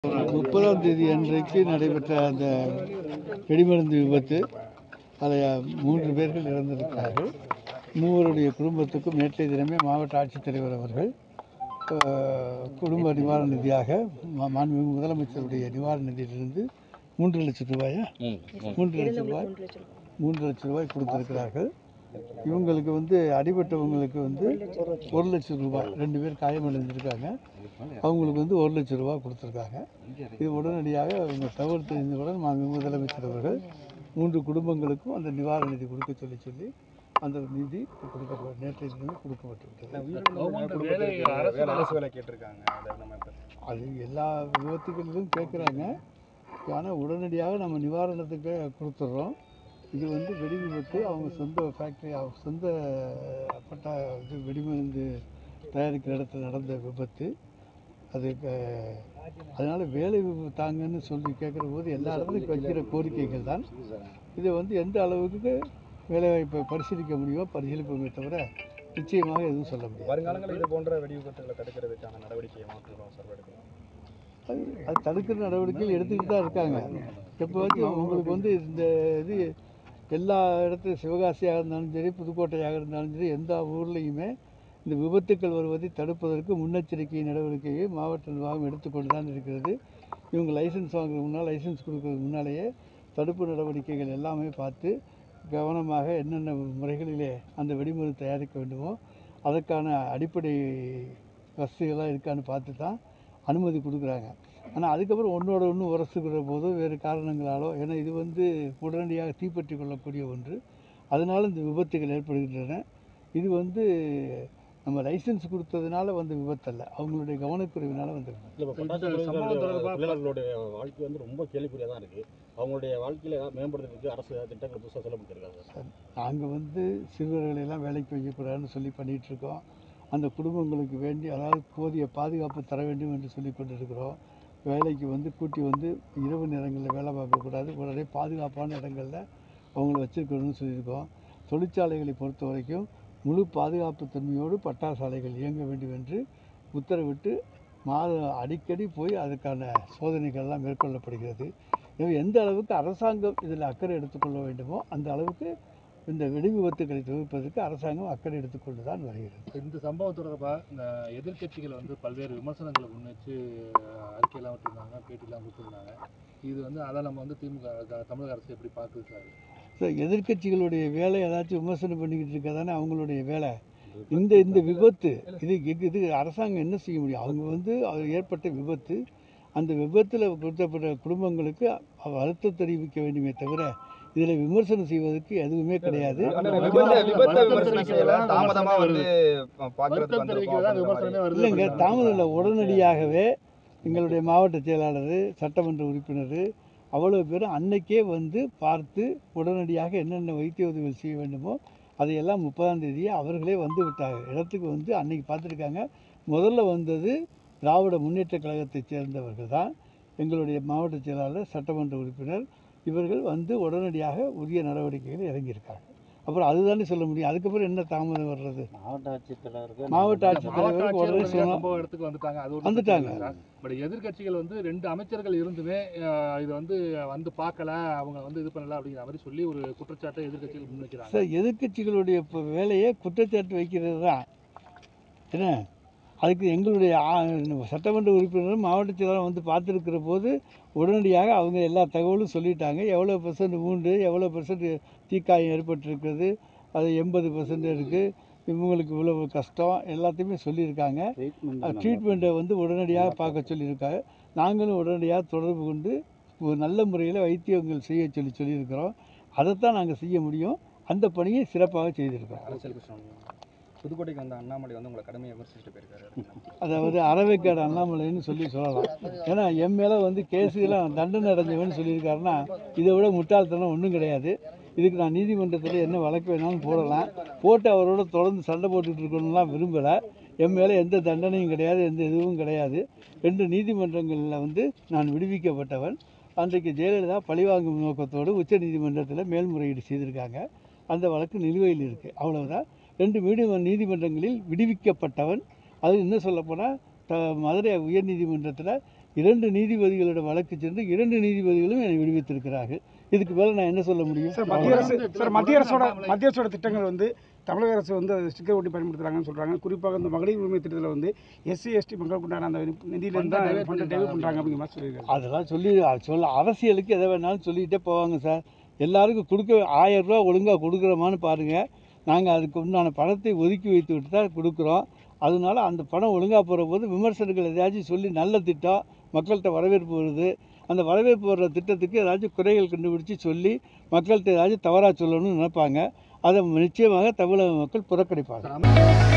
முப்பதாம் தேதி அன்றைக்கு நடைபெற்ற அந்த வெடிமருந்து விபத்து அதில் மூன்று பேர்கள் இறந்திருக்கிறார்கள் மூவருடைய குடும்பத்துக்கும் நேற்றைய தினமே மாவட்ட ஆட்சித்தலைவர் அவர்கள் அஹ், குடும்ப நிவாரண நிதியாக மா- மாண்புமிகு முதலமைச்சருடைய நிவாரண நிதியிலிருந்து மூன்று லட்சம் ரூபாயா மூன்று லட்சம் ரூபாய் மூன்று லட்சம் ரூபாய் கொடுத்திருக்கிறார்கள் இவங்களுக்கு வந்து அடிபட்டவங்களுக்கு வந்து ஒரு லட்சம் ரூபாய் ரெண்டு பேர் காயமடைந்திருக்காங்க அவங்களுக்கு வந்து ஒரு லட்சம் ரூபாய் கொடுத்துருக்காங்க இது உடனடியாக அவங்க தகவல் தெரிந்தவுடன் மாண்புமிகு முதலமைச்சர் அவர்கள் மூன்று குடும்பங்களுக்கும் அந்த நிவாரண நிதி கொடுக்க சொல்லி சொல்லி அந்த நிதி கொடுக்கப்பட நேற்றைய தினமே கொடுக்கப்பட்டு வேலை அரசு அரசு வேலை கேட்டிருக்காங்க அதை நம்ம இப்ப அது எல்லா விபத்துகளிலும் கேட்குறாங்க ஆனால் உடனடியாக நம்ம நிவாரணத்துக்கு கொடுத்துட்றோம் இது வந்து வெடி விபத்து அவங்க சொந்த ஃபேக்ட்ரி சொந்த பட்டா இது வெடிமருந்து தயாரிக்கிற இடத்துல நடந்த விபத்து அதுக்கு அதனால் வேலை விபத்து தாங்கன்னு சொல்லி கேட்குற போது எல்லா இடத்துலையும் வைக்கிற கோரிக்கைகள் தான் இதை வந்து எந்த அளவுக்கு வேலைவாய்ப்பை பரிசீலிக்க முடியுமோ பரிசீலிப்போமே தவிர நிச்சயமாக எதுவும் சொல்ல முடியாது வருங்காலங்களில் இது போன்ற வெடி விபத்துகளை தடுக்கிறதுக்கான நடவடிக்கையை மாற்றுறோம் சார் எடுக்கணும் அது அது தடுக்கிற நடவடிக்கைகள் எடுத்துக்கிட்டு தான் இருக்காங்க எப்போவாச்சும் உங்களுக்கு வந்து இந்த இது எல்லா இடத்துலையும் சிவகாசியாக இருந்தாலும் சரி புதுக்கோட்டையாக இருந்தாலும் சரி எந்த ஊர்லேயுமே இந்த விபத்துக்கள் வருவதை தடுப்பதற்கு முன்னெச்சரிக்கை நடவடிக்கையை மாவட்ட நிர்வாகம் எடுத்துக்கொண்டு தான் இருக்கிறது இவங்க லைசன்ஸ் வாங்குறதுக்கு முன்னால் லைசன்ஸ் கொடுக்கறதுக்கு முன்னாலேயே தடுப்பு நடவடிக்கைகள் எல்லாமே பார்த்து கவனமாக என்னென்ன முறைகளிலே அந்த வெடிமருந்து தயாரிக்க வேண்டுமோ அதற்கான அடிப்படை வசதிகள்லாம் இருக்கான்னு பார்த்து தான் அனுமதி கொடுக்குறாங்க ஆனால் அதுக்கப்புறம் ஒன்றோட ஒன்று உரசுக்கிற போதோ வேறு காரணங்களாலோ ஏன்னா இது வந்து உடனடியாக தீப்பற்றி கொள்ளக்கூடிய ஒன்று அதனால் இந்த விபத்துகள் ஏற்படுகின்றன இது வந்து நம்ம லைசன்ஸ் கொடுத்ததுனால வந்த விபத்து அல்ல அவங்களுடைய கவனக்குறைவினால வந்த விபத்து இல்லை இப்போ இந்த பட்டாசு சம்பவம் தொடர்பா தொழிலாளர்களுடைய வாழ்க்கை வந்து ரொம்ப கேள்விக்குறியாக தான் இருக்குது அவங்களுடைய வாழ்க்கையில் ஏதாவது மேம்படுத்துறதுக்கு அரசு ஏதாவது திட்டங்கள் புதுசாக செயல்படுத்திருக்காங்க சார் நாங்கள் வந்து சிறுவர்களை எல்லாம் வேலைக்கு வைக்கக்கூடாதுன்னு சொல்லி பண்ணிகிட்டு இருக்கோம் அந்த குடும்பங்களுக்கு வேண்டி அதாவது போதிய பாதுகாப்பு தர வேண்டும் என்று சொல்லி கொண்டிருக்கிறோம் வேலைக்கு வந்து கூட்டி வந்து இரவு நேரங்களில் வேலை பார்க்கக்கூடாது உடனே பாதுகாப்பான இடங்களில் அவங்கள வச்சிருக்கணும்னு சொல்லியிருக்கோம் தொழிற்சாலைகளை பொறுத்த வரைக்கும் முழு பாதுகாப்பு தன்மையோடு பட்டாசாலைகள் இயங்க வேண்டும் என்று உத்தரவிட்டு மாத அடிக்கடி போய் அதுக்கான சோதனைகள்லாம் மேற்கொள்ளப்படுகிறது எனவே எந்த அளவுக்கு அரசாங்கம் இதில் அக்கறை எடுத்துக்கொள்ள வேண்டுமோ அந்த அளவுக்கு இந்த வெடி விபத்துக்களை தவிர்ப்பதற்கு அரசாங்கம் அக்கறை எடுத்துக்கொண்டு தான் வருகிறது இந்த சம்பவம் தொடர்பா இந்த எதிர்க்கட்சிகள் வந்து பல்வேறு விமர்சனங்களை முன்வச்சு அறிக்கையெல்லாம் விட்டுருந்தாங்க பேட்டிலாம் கொடுத்துருந்தாங்க இது வந்து அதை நம்ம வந்து திமுக க- தமிழக அரசு எப்படி பார்க்குது சார் ஸோ எதிர்க்கட்சிகளுடைய வேலை ஏதாச்சும் விமர்சனம் பண்ணிக்கிட்டு இருக்கா தானே அவங்களுடைய வேலை இந்த இந்த விபத்து இது இது- இது அரசாங்கம் என்ன செய்ய முடியும் அவங்க வந்து அது ஏற்பட்ட விபத்து அந்த விபத்தில் கொடுத்தப்பட்ட குடும்பங்களுக்கு வருத்தம் தெரிவிக்க வேண்டுமே தவிர இதில் விமர்சனம் செய்வதற்கு எதுவுமே கிடையாது ஆனா வருத்தம் விபத்தை விபத்தை வருத்தம் விமர்சனம் செய்யல தெரிவிக்கிறதா தாமதமா வந்து வருத்தம் பாக்குறதுக்கு வருத்தம் தெரிவிக்கிறதா விமர்சனமே வருது இல்லைங்க அப்படின்றாங்க. தாமதம் இல்லை உடனடியாகவே எங்களுடைய மாவட்ட செயலாளர் சட்டமன்ற உறுப்பினர் அவ்வளோ பேரும் அன்னைக்கே வந்து பார்த்து உடனடியாக என்னென்ன வைத்திய உதவிகள் செய்ய வேண்டுமோ அதையெல்லாம் முப்பதாம் தேதியே அவர்களே வந்து விட்டாங்க இடத்துக்கு வந்து அன்னைக்கு பார்த்துருக்காங்க முதல்ல வந்தது திராவிட முன்னேற்ற கழகத்தைச் சேர்ந்தவர்கள் தான் எங்களுடைய மாவட்ட செயலாளர் சட்டமன்ற உறுப்பினர் இவர்கள் வந்து உடனடியாக உரிய நடவடிக்கைகள் இறங்கியிருக்காங்க அப்புறம் அதுதானே சொல்ல முடியும் அதுக்கப்புறம் என்ன தாமதம் வர்றது மாவட்ட ஆட்சித்தலைவருக்கு மாவட்ட மாவட்ட ஆட்சித்தலைவருக்கு ஆட்சியர் உடனே உடனடியா சொன்னோம் சம்பவ இடத்துக்கு வந்துட்டாங்க அது ஒரு வந்துட்டாங்க. பிரச்சனை இல்லை சார். பட் எதிர்க்கட்சிகள் வந்து ரெண்டு அமைச்சர்கள் இருந்துமே அஹ், இது வந்து வந்து பார்க்கல அவங்க வந்து இது பண்ணல அப்படிங்கிற மாதிரி சொல்லி ஒரு குற்றச்சாட்டை எதிர்க்கட்சிகள் முன்வைக்கிறாங்க சார் எதிர்க்கட்சிகளுடைய இப்போ வேலையை குற்றச்சாட்டு வைக்கிறது தான் என்ன அதுக்கு எங்களுடைய ஆ- சட்டமன்ற உறுப்பினரும் மாவட்ட செயலாளரும் வந்து பார்த்துருக்கிற போது உடனடியாக அவங்க எல்லா தகவலும் சொல்லிட்டாங்க எவ்வளோ பெர்சன்ட் ஊண்டு எவ்வளோ பெர்சன்ட் தீக்காயம் ஏற்பட்டிருக்கிறது அது எண்பது பெர்சன்ட் இருக்குது இவங்களுக்கு இவ்வளவு கஷ்டம் எல்லாத்தையுமே சொல்லியிருக்காங்க ட்ரீட்மெண்ட்டை வந்து உடனடியாக பார்க்க சொல்லியிருக்காங்க நாங்களும் உடனடியாக தொடர்பு கொண்டு ஒரு நல்ல முறையில் வைத்தியங்கள் செய்ய சொல்லி சொல்லியிருக்கிறோம் அதைத்தான் நாங்கள் செய்ய முடியும் அந்த பணியை சிறப்பாக செய்திருக்கிறோம் அரசியல் கிருஷ்ணன் புதுக்கோட்டைக்கு வந்த அண்ணாமலை வந்து உங்களை கடுமையாக விமர்சிச்சுட்டு போயிருக்காரு அதாவது அறவைக்காடு அண்ணாமலைன்னு சொல்லி சொல்லலாம் ஏன்னா என் மேலே வந்து கேஸுலாம் தண்டனை அடைஞ்சவன்னு சொல்லியிருக்காருன்னா இதை விட முட்டாள்தனம் ஒன்றும் கிடையாது இதுக்கு நான் நீதிமன்றத்தில் என்ன வழக்கு வேணாலும் போடலாம் போட்டு அவரோட தொடர்ந்து சண்டை போட்டுட்டு இருக்கணும்லாம் விரும்பலை என் மேலே எந்த தண்டனையும் கிடையாது எந்த இதுவும் கிடையாது ரெண்டு நீதிமன்றங்களில் வந்து நான் விடுவிக்கப்பட்டவன் அன்றைக்கு ஜெயலலிதா பழிவாங்கும் நோக்கத்தோடு உச்ச நீதிமன்றத்தில் மேல்முறையீடு செய்திருக்காங்க அந்த வழக்கு நிலுவையில் இருக்குது அவ்வளவுதான் ரெண்டு மீடி நீதிமன்றங்களில் விடுவிக்கப்பட்டவன் அது இன்னும் சொல்லப்போனால் த மதுரை உயர்நீதிமன்றத்தில் இரண்டு நீதிபதிகளோட வழக்கு சென்று இரண்டு நீதிபதிகளும் என்னை விடுவித்திருக்கிறார்கள் இதுக்கு மேலே நான் என்ன சொல்ல முடியும் சார் மத்திய அரசு சார் மத்திய அரசோட மத்திய அரசோட திட்டங்கள் வந்து தமிழக அரசு வந்து அதை ஸ்டிக்கர் ஒட்டி பயன்படுத்துறாங்கன்னு சொல்றாங்க குறிப்பாக இந்த மகளிர் உரிமை திட்டத்தில் வந்து எஸ்சி எஸ்டி மக்களுக்கு உண்டான அந்த நிதியிலேருந்து தான் divert ஃபண்டை டைவர்ட் பண்ணுறாங்க அப்படிங்கிற மாதிரி சொல்லியிருக்காங்க அதெல்லாம் சொல்லி அது சொல்ல அரசியலுக்கு எதை வேணாலும் சொல்லிக்கிட்டே போவாங்க சார் எல்லாருக்கும் கொடுக்க ஆயிரம் ரூபா ஒழுங்காக கொடுக்குறோமான்னு பாருங்கள் நாங்கள் அதுக்கு உண்டான பணத்தை ஒதுக்கி வைத்து விட்டு தான் கொடுக்குறோம் அதனால அந்த பணம் ஒழுங்காக போகிற போது விமர்சனங்கள் எதையாச்சும் சொல்லி நல்ல திட்டம் மக்கள்கிட்ட வரவேற்பு வருது அந்த வரவேற்பு வர்ற திட்டத்துக்கு ஏதாச்சும் குறைகள் கண்டுபிடிச்சு சொல்லி மக்கள்கிட்ட ஏதாச்சும் தவறாக சொல்லணும்னு நினைப்பாங்க அதை நிச்சயமாக தமிழக மக்கள் புறக்கணிப்பாங்க சார்,